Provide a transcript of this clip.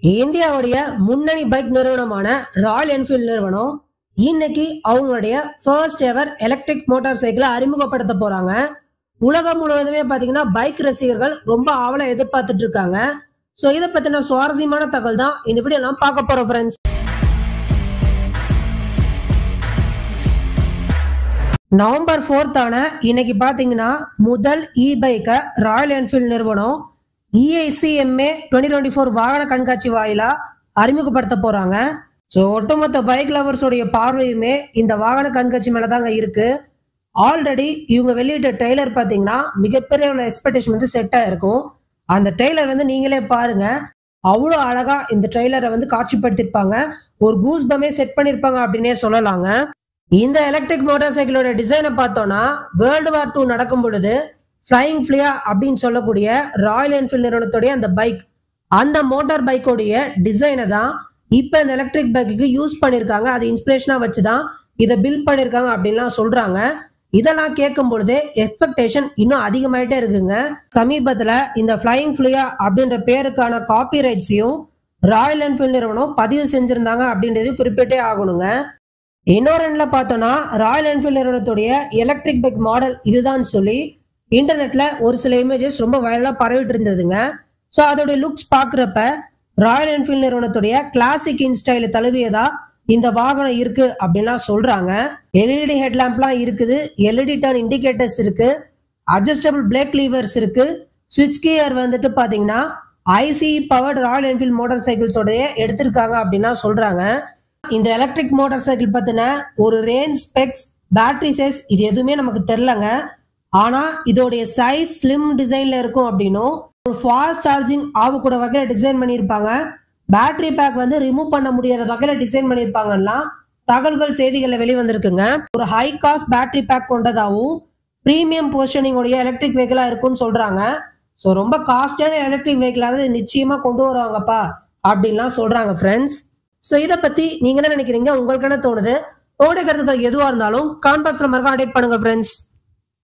இந்தியாவுடைய முன்னணி பைக் நிறுவனமான ராயல் என்ஃபீல்ட் நிறுவனம் இன்னைக்கு அவங்களுடைய ஃபர்ஸ்ட் எவர் எலக்ட்ரிக் மோட்டார் சைக்கிளை அறிமுகப்படுத்த போறாங்க உலகம் முழுவதுமே பாத்தீங்கன்னா பைக் ரசிகர்கள் ரொம்ப ஆவலா எதிர்பார்த்துட்டு இருக்காங்க சோ இதை பத்தின சுவாரஸ்யமான தகவல் தான் இந்த வீடியோ நான் பார்க்க போறோம் ஃப்ரெண்ட்ஸ் நவம்பர் ஃபோர்த் ஆன இன்னைக்கு பாத்தீங்கன்னா முதல் இ பைக்கை ராயல் என்ஃபீல்ட் நிறுவனம் இஐசிஎம்ஏ டுவெண்ட்டி டுவெண்ட்டி ஃபோர் வாகன கண்காட்சி வாயிலா அறிமுகப்படுத்த போறாங்க ஸோ ஒட்டுமொத்த பைக் லவர்ஸோடைய பார்வையுமே இந்த வாகன கண்காட்சி மேல தாங்க இருக்கு ஆல்ரெடி இவங்க வெளியிட்ட ட்ரெய்லர் பார்த்தீங்கன்னா மிகப்பெரிய ஒரு எக்ஸ்பெக்டேஷன் வந்து செட் ஆயிருக்கும் அந்த ட்ரெய்லர் வந்து நீங்களே பாருங்க அவ்வளோ அழகா இந்த ட்ரெய்லரை வந்து காட்சிப்படுத்திருப்பாங்க ஒரு கூஸ் பமே செட் பண்ணிருப்பாங்க அப்படின்னே சொல்லலாங்க இந்த எலக்ட்ரிக் மோட்டார் சைக்கிளோட டிசைனை பார்த்தோம்னா வேர்ல்டு வார் டூ நடக்கும் பொழுது ஃப்ளையிங் ஃபிளியா அப்படின்னு சொல்லக்கூடிய ராயல் என்ஃபீல்ட் நிறுவனத்துடைய அந்த பைக் அந்த மோட்டார் பைக்கோடைய டிசைனை தான் இப்போ இந்த எலக்ட்ரிக் பைக்குக்கு யூஸ் பண்ணியிருக்காங்க அது இன்ஸ்பிரேஷனா வச்சு தான் இதை பில்ட் பண்ணியிருக்காங்க அப்படின்லாம் சொல்றாங்க இதெல்லாம் கேட்கும் பொழுது எக்ஸ்பெக்டேஷன் இன்னும் அதிகமாயிட்டே இருக்குங்க சமீபத்துல இந்த ஃப்ளையிங் ஃபிளியா அப்படின்ற பேருக்கான காப்பி ரைட்ஸையும் ராயல் என்ஃபீல்ட் நிறுவனம் பதிவு செஞ்சிருந்தாங்க அப்படின்றது குறிப்பிட்டே ஆகணுங்க இன்னொரு எண்ணில் பார்த்தோம்னா ராயல் என்ஃபீல்ட் நிறுவனத்துடைய எலக்ட்ரிக் பைக் மாடல் இதுதான் சொல்லி இன்டர்நெட்ல ஒரு சில இமேஜஸ் ரொம்ப வைரலா பரவிட்டு இருந்ததுங்க ஸோ அதோடைய லுக்ஸ் பார்க்குறப்ப ராயல் என்ஃபீல்ட் நிறுவனத்துடைய கிளாசிக் இன் ஸ்டைல தழுவியதா இந்த வாகனம் இருக்கு அப்படின்லாம் சொல்றாங்க எல்இடி ஹெட்லாம்ப்லாம் இருக்குது எல்இடி டர்ன் இண்டிகேட்டர்ஸ் இருக்கு அட்ஜஸ்டபிள் பிரேக் லீவர்ஸ் இருக்கு சுவிட்ச் கியர் வந்துட்டு பாத்தீங்கன்னா IC powered Royal Enfield motor சைக்கிள்ஸோடைய எடுத்திருக்காங்க அப்படின்னா சொல்றாங்க இந்த எலக்ட்ரிக் மோட்டார் சைக்கிள் பத்தின ஒரு ரேஞ்ச் ஸ்பெக்ஸ் பேட்டரி சைஸ் இது எதுவுமே நமக்கு தெரிலங்க ஆனா இதோடைய சைஸ் ஸ்லிம் டிசைன்ல இருக்கும் அப்படின்னும் ஒரு ஃபாஸ்ட் சார்ஜிங் ஆகக்கூட வகையில டிசைன் பண்ணியிருப்பாங்க பேட்டரி பேக் வந்து ரிமூவ் பண்ண முடியாத வகையில டிசைன் பண்ணியிருப்பாங்கலாம் தகவல்கள் செய்திகளில் வெளிவந்திருக்குங்க ஒரு ஹை காஸ்ட் பேட்டரி பேக் கொண்டதாகவும் ப்ரீமியம் பொசிஷனிங் உடைய எலக்ட்ரிக் வெஹிக்கிளா இருக்கும்னு சொல்றாங்க ஸோ ரொம்ப காஸ்டான எலக்ட்ரிக் வெஹிக்கிளாவது நிச்சயமா கொண்டு வருவாங்கப்பா அப்படின்லாம் சொல்றாங்க ஃப்ரெண்ட்ஸ் ஸோ இதை பத்தி நீங்க என்ன நினைக்கிறீங்க உங்களுக்கு என்ன தோணுது உங்களுடைய கருத்துக்கள் எதுவா இருந்தாலும் கான்பாக்ஸ்ல மறக்காம அப்டேட் பண்ணுங்க ஃப்ரெண்ட்ஸ்